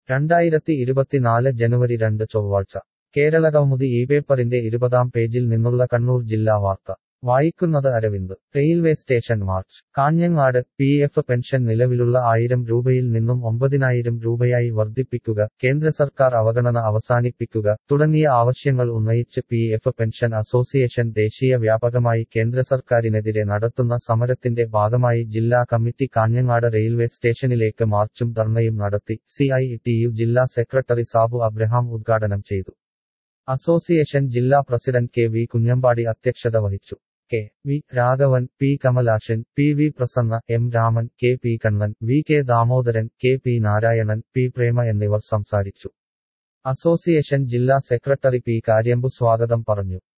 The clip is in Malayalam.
രണ്ടായിരത്തി ഇരുപത്തിനാല് ജനുവരി രണ്ട് ചൊവ്വാഴ്ച കേരളകൗമുദി ഈ പേപ്പറിന്റെ ഇരുപതാം പേജിൽ നിന്നുള്ള കണ്ണൂർ ജില്ലാ വാർത്ത വായിക്കുന്നത് Aravind railway station march Kanhangad P F pension നിലവിലുള്ള ആയിരം രൂപയിൽ നിന്നും ഒമ്പതിനായിരം രൂപയായി വർദ്ധിപ്പിക്കുക കേന്ദ്ര സർക്കാർ അവഗണന അവസാനിപ്പിക്കുക തുടങ്ങിയ ആവശ്യങ്ങൾ ഉന്നയിച്ച് പി എഫ് പെൻഷൻ അസോസിയേഷൻ ദേശീയ വ്യാപകമായി കേന്ദ്ര സർക്കാരിനെതിരെ നടത്തുന്ന സമരത്തിന്റെ ഭാഗമായി ജില്ലാ കമ്മിറ്റി കാഞ്ഞങ്ങാട് റെയിൽവേ സ്റ്റേഷനിലേക്ക് മാർച്ചും ധർണയും നടത്തി സി ഐ ടി യു ജില്ലാ സെക്രട്ടറി സാബു അബ്രഹാം ഉദ്ഘാടനം ചെയ്തു അസോസിയേഷൻ ജില്ലാ പ്രസിഡന്റ് കെ വി കുഞ്ഞമ്പാടി അധ്യക്ഷത വഹിച്ചു K V Raghavan P Kamalakshan P V Prasanna M Raman K P Kannan V K Damodaran K P Narayanan P Prema എന്നിവർ സംസാരിച്ചു അസോസിയേഷൻ ജില്ലാ സെക്രട്ടറി പി കാര്യമ്പു സ്വാഗതം പറഞ്ഞു